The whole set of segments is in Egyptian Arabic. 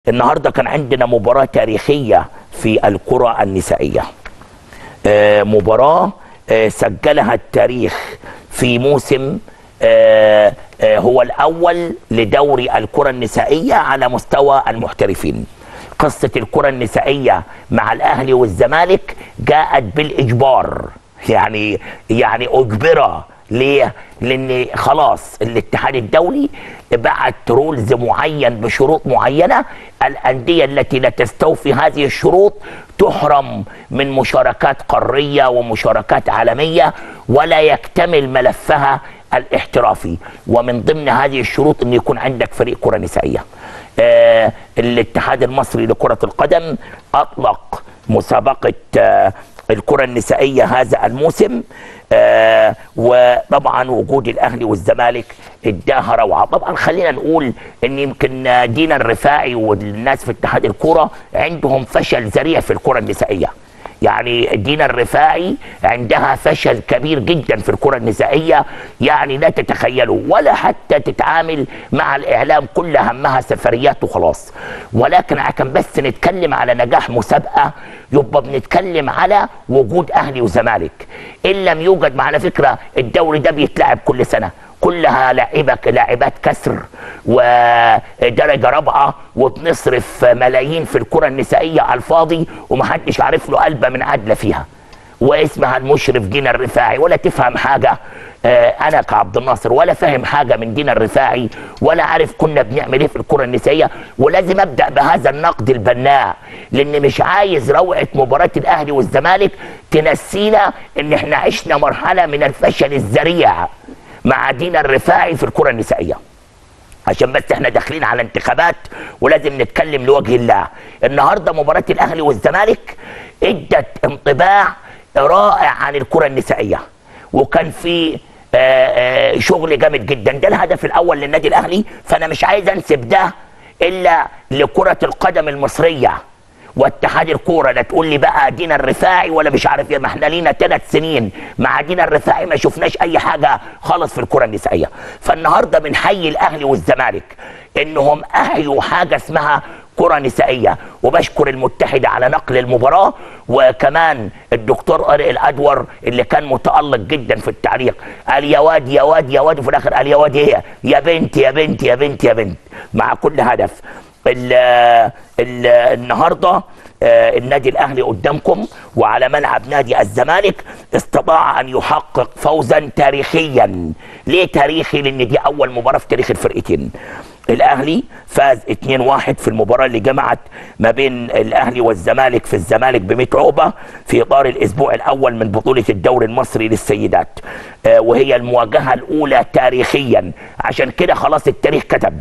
النهارده كان عندنا مباراة تاريخية في الكرة النسائية. آه، مباراة آه، سجلها التاريخ في موسم آه، آه، هو الأول لدوري الكرة النسائية على مستوى المحترفين. قصة الكرة النسائية مع الأهلي والزمالك جاءت بالإجبار يعني يعني أجبر ليه؟ لأن خلاص الاتحاد الدولي بعت رولز معين بشروط معينة الأندية التي لا تستوفي هذه الشروط تحرم من مشاركات قارية ومشاركات عالمية ولا يكتمل ملفها الاحترافي ومن ضمن هذه الشروط أن يكون عندك فريق كرة نسائية آه الاتحاد المصري لكرة القدم أطلق مسابقة آه الكرة النسائية هذا الموسم آه وطبعا وجود الأهلي والزمالك اداها روعة طبعا خلينا نقول ان يمكن دينا الرفاعي والناس في اتحاد الكرة عندهم فشل ذريع في الكرة النسائية يعني دينا الرفاعي عندها فشل كبير جدا في الكرة النسائية يعني لا تتخيلوا ولا حتى تتعامل مع الإعلام كل همها سفريات وخلاص ولكن عشان بس نتكلم على نجاح مسابقة يبقى بنتكلم على وجود أهلي وزمالك إن لم يوجد معنا فكرة الدوري ده بيتلعب كل سنة كلها لاعبة لاعبات كسر ودرجه رابعه وبنصرف ملايين في الكره النسائيه على الفاضي ومحدش عارف له قلبه من عدله فيها واسمها المشرف دينا الرفاعي ولا تفهم حاجه آه انا كعبد الناصر ولا فاهم حاجه من دينا الرفاعي ولا عارف كنا بنعمل ايه في الكره النسائيه ولازم ابدا بهذا النقد البناء لان مش عايز روعه مباراه الاهلي والزمالك تنسينا ان احنا عشنا مرحله من الفشل الذريع مع دينا الرفاعي في الكرة النسائية عشان بس احنا داخلين على انتخابات ولازم نتكلم لوجه الله النهاردة مباراة الاهلي والزمالك ادت انطباع رائع عن الكرة النسائية وكان في آآ آآ شغل جامد جدا ده الهدف الاول للنادي الاهلي فانا مش عايز انسب ده الا لكرة القدم المصرية واتحاد الكوره لا تقول لي بقى دينا الرفاعي ولا مش عارف ايه ما احنا لينا ثلاث سنين مع دينا الرفاعي ما شفناش اي حاجه خالص في الكره النسائيه فالنهارده بنحيي الاهلي والزمالك انهم احيوا حاجه اسمها كره نسائيه وبشكر المتحده على نقل المباراه وكمان الدكتور طارق الادور اللي كان متالق جدا في التعليق قال يا واد يا واد يا واد وفي الاخر قال يا واد ايه يا بنت يا بنت يا بنت يا بنت مع كل هدف ال ال النهارده النادي الاهلي قدامكم وعلى ملعب نادي الزمالك استطاع ان يحقق فوزا تاريخيا ليه تاريخي لان دي اول مباراه في تاريخ الفرقتين الاهلي فاز 2-1 في المباراه اللي جمعت ما بين الاهلي والزمالك في الزمالك ب 100 عقبه في اطار الاسبوع الاول من بطوله الدوري المصري للسيدات وهي المواجهه الاولى تاريخيا عشان كده خلاص التاريخ كتب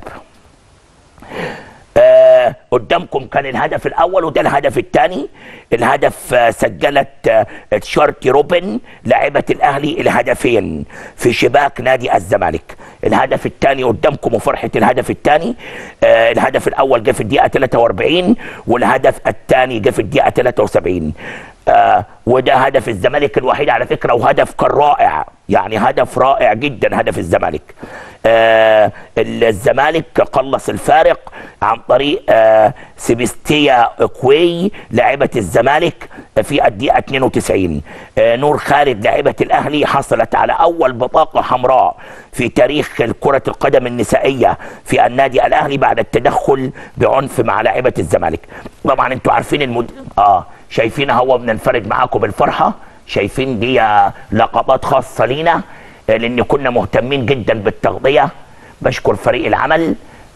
آه قدامكم كان الهدف الاول وده الهدف الثاني الهدف آه سجلت آه تشارتي روبن لاعبه الاهلي الهدفين في شباك نادي الزمالك الهدف الثاني قدامكم وفرحه الهدف الثاني آه الهدف الاول جه في الدقيقه 43 والهدف الثاني جه في الدقيقه 73 آه وده هدف الزمالك الوحيد على فكره وهدف كان رائع يعني هدف رائع جدا هدف الزمالك آه الزمالك قلص الفارق عن طريق آه سيبستيا كوي لاعبة الزمالك في الدقيقة 92 آه نور خالد لاعبة الأهلي حصلت على أول بطاقة حمراء في تاريخ كرة القدم النسائية في النادي الأهلي بعد التدخل بعنف مع لاعبة الزمالك طبعا انتوا عارفين المد... اه شايفين هو بننفرد معاكم بالفرحة شايفين دي لقطات خاصة لينا لان كنا مهتمين جدا بالتغطيه بشكر فريق العمل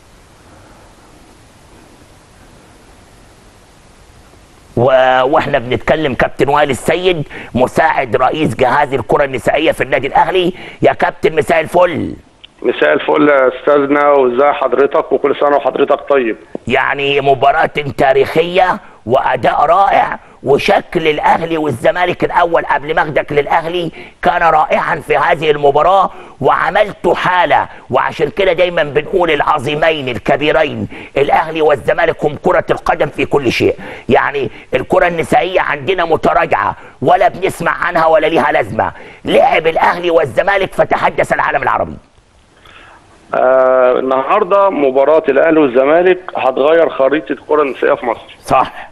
و... واحنا بنتكلم كابتن وائل السيد مساعد رئيس جهاز الكره النسائيه في النادي الاهلي يا كابتن مساء الفل مساء الفل يا استاذنا وازي حضرتك وكل سنه وحضرتك طيب يعني مباراه تاريخيه واداء رائع وشكل الاهلي والزمالك الاول قبل مجدك للاهلي كان رائعا في هذه المباراه وعملت حاله وعشان كده دايما بنقول العظيمين الكبيرين الاهلي والزمالك هم كره القدم في كل شيء يعني الكره النسائيه عندنا متراجعه ولا بنسمع عنها ولا ليها لازمه لعب الاهلي والزمالك فتحدث العالم العربي آه النهارده مباراه الاهلي والزمالك هتغير خريطه الكره النسائيه في مصر صح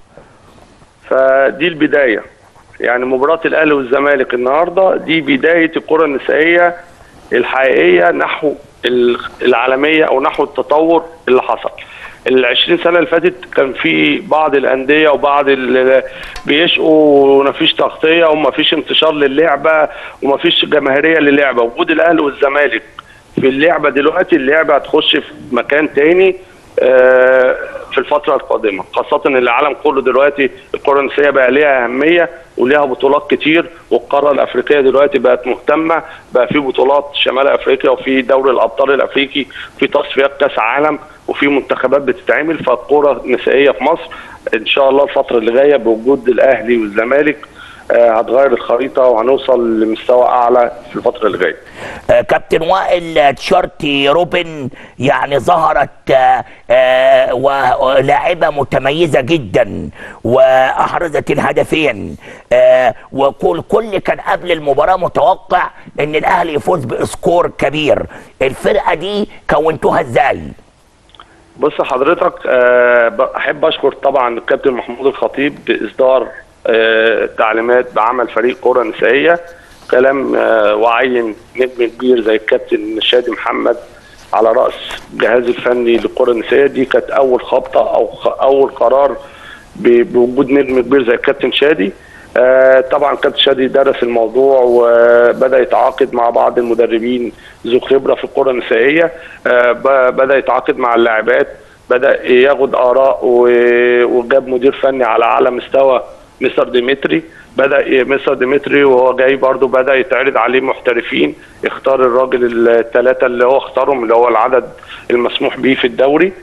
فدي البدايه يعني مباراه الاهلي والزمالك النهارده دي بدايه الكره النسائيه الحقيقيه نحو ال- العالميه او نحو التطور اللي حصل ال 20 سنه اللي فاتت كان في بعض الانديه وبعض ال- بيشقوا ومفيش تغطيه ومفيش انتشار للعبه ومفيش جماهيريه للعبه وجود الاهلي والزمالك في اللعبه دلوقتي اللعبه هتخش في مكان تاني آه، في الفتره القادمه خاصه ان العالم كله دلوقتي الكره النسائيه بقى ليها اهميه وليها بطولات كتير والقاره الافريقيه دلوقتي بقت مهتمه بقى في بطولات شمال افريقيا وفي دوري الابطال الافريقي في تصفيات كاس عالم وفي منتخبات بتتعمل فالكره النسائيه في مصر ان شاء الله الفتره اللي جايه بوجود الاهلي والزمالك آه، هتغير الخريطه وهنوصل لمستوى اعلى في الفتره اللي جايه آه، كابتن وائل تشارتي روبن يعني ظهرت آه، آه، ولاعبة متميزة جدا وأحرزت الهدفين آه، وكل كل كان قبل المباراة متوقع أن الأهلي يفوز بسكور كبير الفرقة دي كونتوها إزاي؟ بص حضرتك آه، ب- احب اشكر طبعا الكابتن محمود الخطيب باصدار آه، تعليمات بعمل فريق كره نسائيه كلام آه، وعين نجم كبير زي الكابتن شادي محمد على راس الجهاز الفني للكره النسائيه دي كانت اول خبطه او خ- اول قرار ب- بوجود نجم كبير زي الكابتن شادي آه، طبعا كابتن شادي درس الموضوع وبدا يتعاقد مع بعض المدربين ذو خبره في الكره النسائيه آه، ب- بدا يتعاقد مع اللاعبات بدا ياخد اراء و- وجاب مدير فني على اعلى مستوى مستر ديمتري بدا ي- مستر ديمتري وهو جاي برضو بدا يتعرض عليه محترفين اختار الراجل الثلاثه اللي هو اختارهم اللي هو العدد المسموح به في الدوري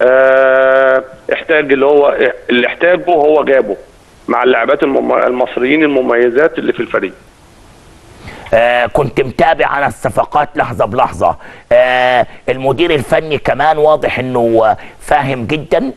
آه، احتاج اللي هو اللي احتاجه هو جابه مع اللاعبات المم- المصريين المميزات اللي في الفريق آه كنت متابع على الصفقات لحظة بلحظة آه المدير الفني كمان واضح انه آه، فاهم جدا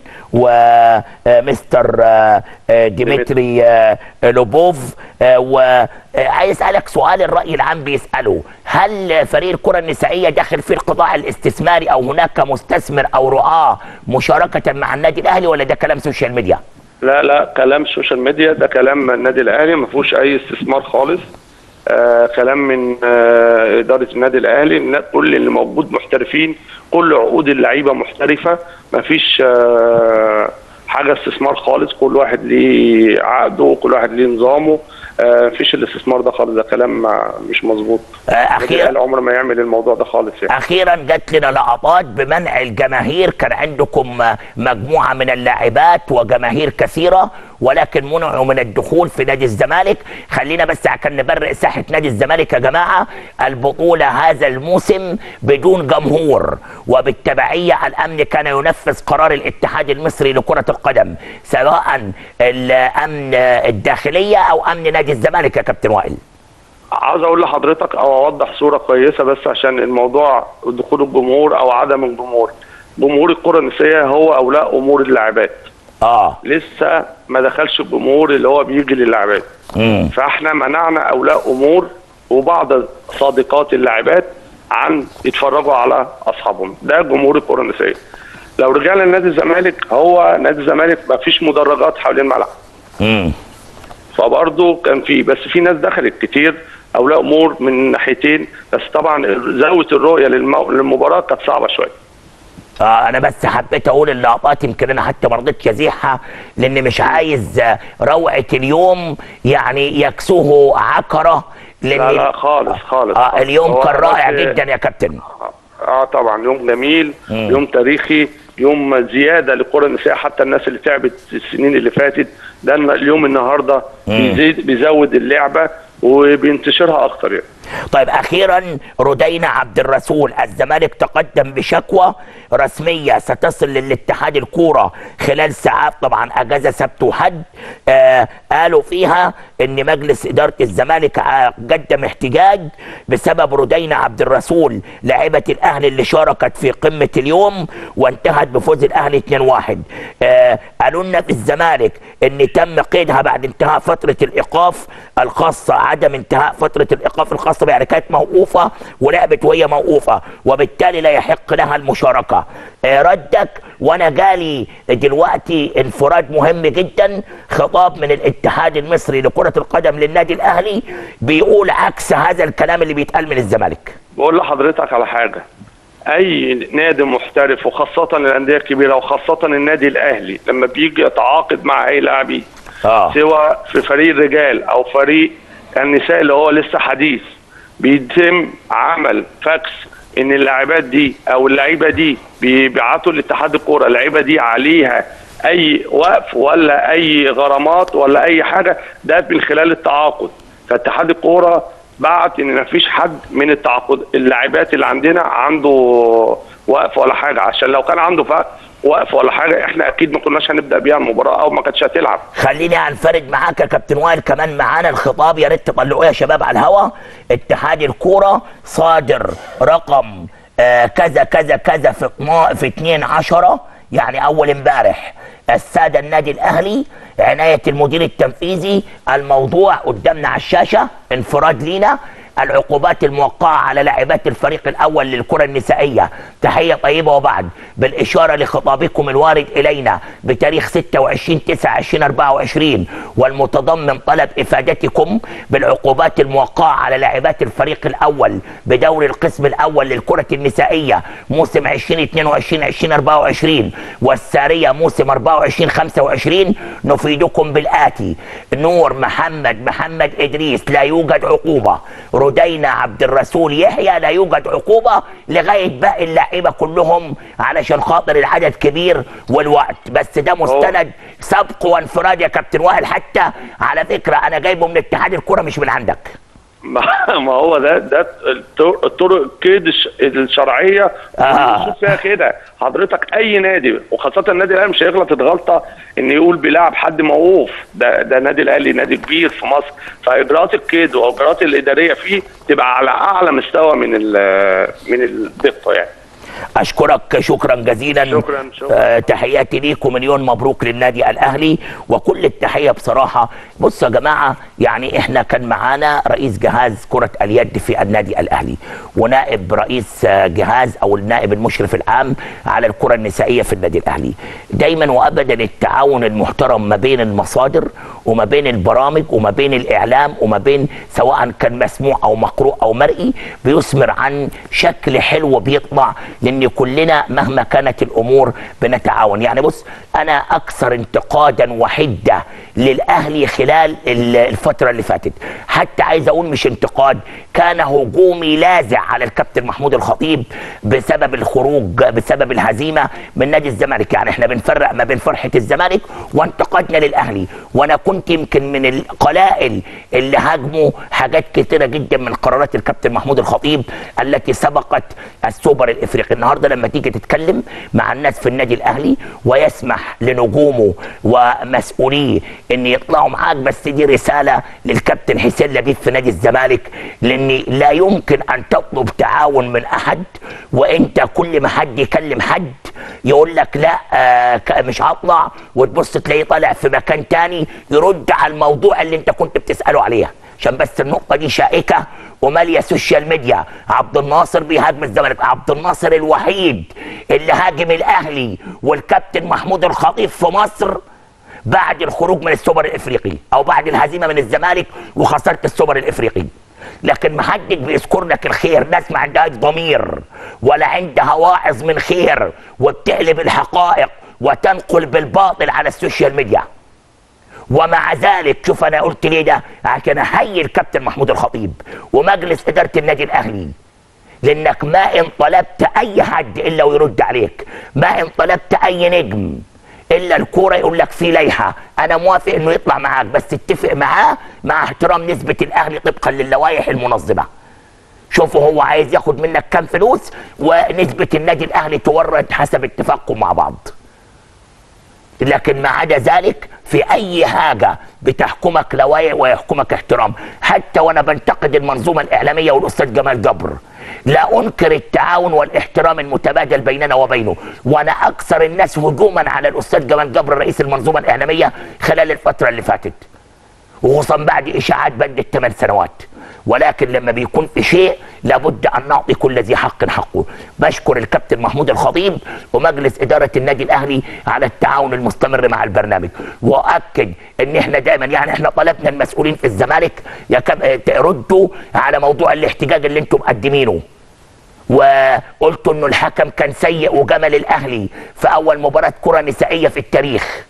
ومستر آه آه ديمتري آه لوبوف آه وعايز اسالك سؤال الراي العام بيساله هل فريق الكره النسائيه داخل في القطاع الاستثماري او هناك مستثمر او رعاه مشاركه مع النادي الاهلي ولا ده كلام سوشيال ميديا؟ لا لا كلام السوشيال ميديا ده كلام النادي الاهلي ما فيهوش اي استثمار خالص آه كلام من آه اداره النادي الاهلي إن كل اللي موجود محترفين كل عقود اللعيبه محترفه ما فيش آه حاجه استثمار خالص كل واحد ليه عقده وكل واحد ليه نظامه آه مفيش الاستثمار ده خالص ده كلام ما- مش مظبوط آه النادي اخيرا الاهلي عمره ما يعمل الموضوع ده خالص يعني اخيرا جات لنا لقطات بمنع الجماهير كان عندكم مجموعه من اللاعبات وجماهير كثيره ولكن منعوا من الدخول في نادي الزمالك خلينا بس عشان نبرئ ساحه نادي الزمالك يا جماعه البطوله هذا الموسم بدون جمهور وبالتبعيه الامن كان ينفذ قرار الاتحاد المصري لكره القدم سواء الامن الداخليه او امن نادي الزمالك يا كابتن وائل عاوز اقول لحضرتك او اوضح صوره كويسه بس عشان الموضوع دخول الجمهور او عدم الجمهور جمهور الكره النسائيه هو اولياء امور اللاعبات اه لسه ما دخلش الجمهور اللي هو بيجي للاعبات امم فاحنا منعنا اولياء امور وبعض صادقات اللاعبات عن يتفرجوا على اصحابهم ده جمهور الكره النسائيه لو رجعنا لنادي الزمالك هو نادي الزمالك ما فيش مدرجات حوالين الملعب امم فبرضه كان في بس في ناس دخلت كتير اولياء امور من ناحيتين بس طبعا زاويه الرؤيه للمو... للمباراه كانت صعبه شويه آه انا بس حبيت اقول اللقطات يمكن انا حتى ما رضيتش ازيحها لان مش عايز آه، روعه اليوم يعني يكسوه عكره لان لا لا خالص خالص آه خالص. اليوم هو كان رائع بس- جدا يا كابتن اه طبعا يوم جميل مم. يوم تاريخي يوم زياده للكره النسائيه حتى الناس اللي تعبت السنين اللي فاتت ده الن- اليوم النهارده بيزيد بيزود اللعبه وبينتشرها اكتر يعني طيب اخيرا ردينا عبد الرسول الزمالك تقدم بشكوى رسميه ستصل للاتحاد الكوره خلال ساعات طبعا اجازه سبت وحد آه قالوا فيها ان مجلس اداره الزمالك ع- قدم احتجاج بسبب ردينا عبد الرسول لاعبه الاهلي اللي شاركت في قمه اليوم وانتهت بفوز الاهلي 2-1 آه قالوا لنا في الزمالك ان تم قيدها بعد انتهاء فتره الايقاف الخاصه عدم انتهاء فتره الايقاف الخاصه بها يعني كانت موقوفه ولعبت وهي موقوفه وبالتالي لا يحق لها المشاركه آه ردك وانا جالي دلوقتي انفراد مهم جدا خطاب من الاتحاد المصري لكره القدم للنادي الاهلي بيقول عكس هذا الكلام اللي بيتقال من الزمالك بقول لحضرتك على حاجه اي نادي محترف وخاصه الانديه الكبيره وخاصه النادي الاهلي لما بيجي يتعاقد مع اي لاعبين اه سواء في فريق الرجال او فريق النساء اللي هو لسه حديث بيتم عمل فاكس ان اللاعبات دي او اللعيبه دي بيبعتوا لاتحاد الكوره اللعيبه دي عليها اي وقف ولا اي غرامات ولا اي حاجه ده من خلال التعاقد فاتحاد الكوره بعت ان مفيش حد من التعاقد اللاعبات اللي عندنا عنده وقف ولا حاجه عشان لو كان عنده فقف وقف ولا حاجه احنا اكيد ما كناش هنبدا بيها المباراه او ما كانتش هتلعب خليني انفرد معاك يا كابتن وائل كمان معانا الخطاب يا ريت تطلعوه يا شباب على الهوا اتحاد الكوره صادر رقم آه كذا كذا كذا في اتنا- في 2 10 يعني اول امبارح الساده النادي الاهلي عنايه المدير التنفيذي الموضوع قدامنا على الشاشه انفراد لينا العقوبات الموقعة على لاعبات الفريق الأول للكرة النسائية تحية طيبة وبعد بالإشارة لخطابكم الوارد إلينا بتاريخ 26 9 2024 والمتضمن طلب إفادتكم بالعقوبات الموقعة على لاعبات الفريق الأول بدور القسم الأول للكرة النسائية موسم 2022 2024 والسارية موسم 24 25 نفيدكم بالآتي نور محمد محمد إدريس لا يوجد عقوبة ردينا عبد الرسول يحيى لا يوجد عقوبة لغاية باقي اللعيبة كلهم علشان خاطر العدد كبير والوقت بس ده مستند سبق وانفراد يا كابتن وائل حتى على فكرة أنا جايبه من اتحاد الكرة مش من عندك ما ما هو ده ده الطرق الطرق الكيد الش- الشرعيه آه. النصوص فيها كده حضرتك اي نادي وخاصه النادي الاهلي مش هيغلط الغلطه ان يقول بيلعب حد موقوف ده ده النادي الاهلي نادي كبير في مصر فاجراءات الكيد واجراءات الاداريه فيه تبقى على اعلى مستوى من ال- من الدقه يعني اشكرك شكرا جزيلا شكراً، شكراً. آه تحياتي ليكم مليون مبروك للنادي الاهلي وكل التحيه بصراحه بصوا يا جماعه يعني احنا كان معانا رئيس جهاز كره اليد في النادي الاهلي ونائب رئيس آه، جهاز او النائب المشرف العام على الكره النسائيه في النادي الاهلي دايما وابدا التعاون المحترم ما بين المصادر وما بين البرامج وما بين الاعلام وما بين سواء كان مسموع او مقروء او مرئي بيثمر عن شكل حلو بيطلع لان كلنا مهما كانت الامور بنتعاون يعني بص انا اكثر انتقادا وحده للاهلي خلال ال- الفتره اللي فاتت حتى عايز اقول مش انتقاد كان هجومي لاذع على الكابتن محمود الخطيب بسبب الخروج بسبب الهزيمه من نادي الزمالك يعني احنا بنفرق ما بين فرحه الزمالك وانتقادنا للاهلي وانا كنت يمكن من القلائل اللي هاجموا حاجات كتيره جدا من قرارات الكابتن محمود الخطيب التي سبقت السوبر الافريقي النهارده لما تيجي تتكلم مع الناس في النادي الاهلي ويسمح لنجومه ومسؤوليه ان يطلعوا معاك بس دي رساله للكابتن حسين لبيب في نادي الزمالك لان لا يمكن ان تطلب تعاون من احد وانت كل ما حد يكلم حد يقول لك لا آه ك- مش هطلع وتبص تلاقيه طالع في مكان تاني يرد على الموضوع اللي انت كنت بتساله عليه عشان بس النقطه دي شائكه وماليه السوشيال ميديا عبد الناصر بيهاجم الزمالك عبد الناصر الوحيد اللي هاجم الاهلي والكابتن محمود الخطيب في مصر بعد الخروج من السوبر الافريقي او بعد الهزيمه من الزمالك وخساره السوبر الافريقي لكن محدش بيذكر لك الخير ناس ما عندهاش ضمير ولا عندها واعظ من خير وبتقلب الحقائق وتنقل بالباطل على السوشيال ميديا ومع ذلك شوف انا قلت ليه ده عشان احيي الكابتن محمود الخطيب ومجلس اداره النادي الاهلي لانك ما ان طلبت اي حد الا ويرد عليك ما ان طلبت اي نجم الا الكوره يقول لك في لائحه انا موافق انه يطلع معاك بس اتفق معاه مع احترام نسبه الاهلي طبقا للوائح المنظمه شوفوا هو عايز ياخد منك كام فلوس ونسبه النادي الاهلي تورد حسب اتفاقكم مع بعض لكن ما عدا ذلك في اي حاجه بتحكمك لوائح ويحكمك احترام حتى وانا بنتقد المنظومه الاعلاميه والاستاذ جمال جبر لا انكر التعاون والاحترام المتبادل بيننا وبينه وانا اكثر الناس هجوما على الاستاذ جمال جبر رئيس المنظومه الاعلاميه خلال الفتره اللي فاتت وخصوصا بعد اشاعات بند الثمان سنوات ولكن لما بيكون في شيء لابد ان نعطي كل ذي حق حقه بشكر الكابتن محمود الخطيب ومجلس اداره النادي الاهلي على التعاون المستمر مع البرنامج واكد ان احنا دايما يعني احنا طلبنا المسؤولين في الزمالك يا كاب تردوا على موضوع الاحتجاج اللي انتم مقدمينه وقلتوا انه الحكم كان سيء وجمل الاهلي في اول مباراه كره نسائيه في التاريخ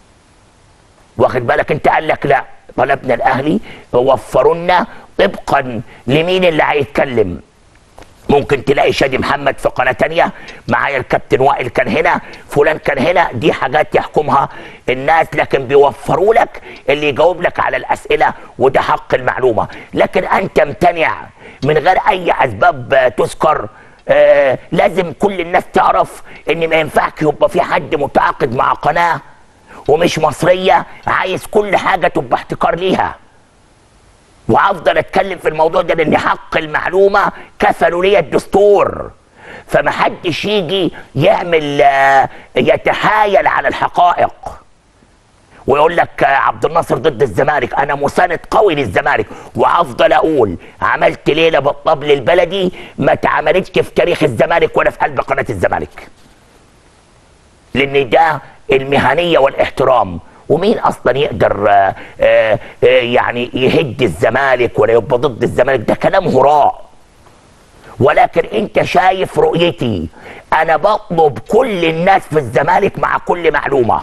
واخد بالك انت قال لك لا طلبنا الاهلي وفروا لنا طبقا لمين اللي هيتكلم ممكن تلاقي شادي محمد في قناه تانية معايا الكابتن وائل كان هنا فلان كان هنا دي حاجات يحكمها الناس لكن بيوفروا لك اللي يجاوب لك على الاسئله وده حق المعلومه لكن ان تمتنع من غير اي اسباب تذكر آه لازم كل الناس تعرف ان ما ينفعش يبقى في حد متعاقد مع قناه ومش مصريه عايز كل حاجه تبقى احتكار ليها وافضل اتكلم في الموضوع ده لان حق المعلومه كفلوا لي الدستور فمحدش يجي يعمل آه، يتحايل على الحقائق ويقول لك آه، عبد الناصر ضد الزمالك انا مساند قوي للزمالك وافضل اقول عملت ليله بالطبل البلدي ما اتعملتش في تاريخ الزمالك ولا في قلب قناه الزمالك لان ده المهنيه والاحترام ومين اصلا يقدر آه، آه، آه، يعني يهد الزمالك ولا يبقى ضد الزمالك ده كلام هراء ولكن انت شايف رؤيتي انا بطلب كل الناس في الزمالك مع كل معلومه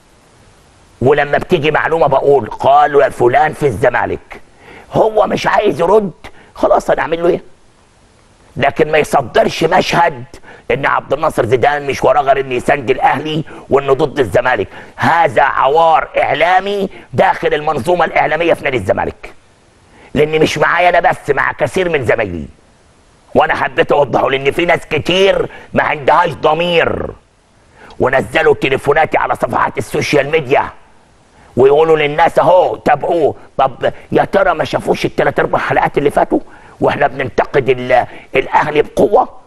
ولما بتيجي معلومه بقول قالوا فلان في الزمالك هو مش عايز يرد خلاص هنعمل له ايه لكن ما يصدرش مشهد ان عبد الناصر زيدان مش وراه غير انه يساند الاهلي وانه ضد الزمالك هذا عوار اعلامي داخل المنظومه الاعلاميه في نادي الزمالك لان مش معايا انا بس مع كثير من زمايلي وانا حبيت اوضحه لان في ناس كتير ما عندهاش ضمير ونزلوا تليفوناتي على صفحات السوشيال ميديا ويقولوا للناس اهو تابعوه طب يا ترى ما شافوش الثلاث اربع حلقات اللي فاتوا واحنا بننتقد ال- الاهلي بقوه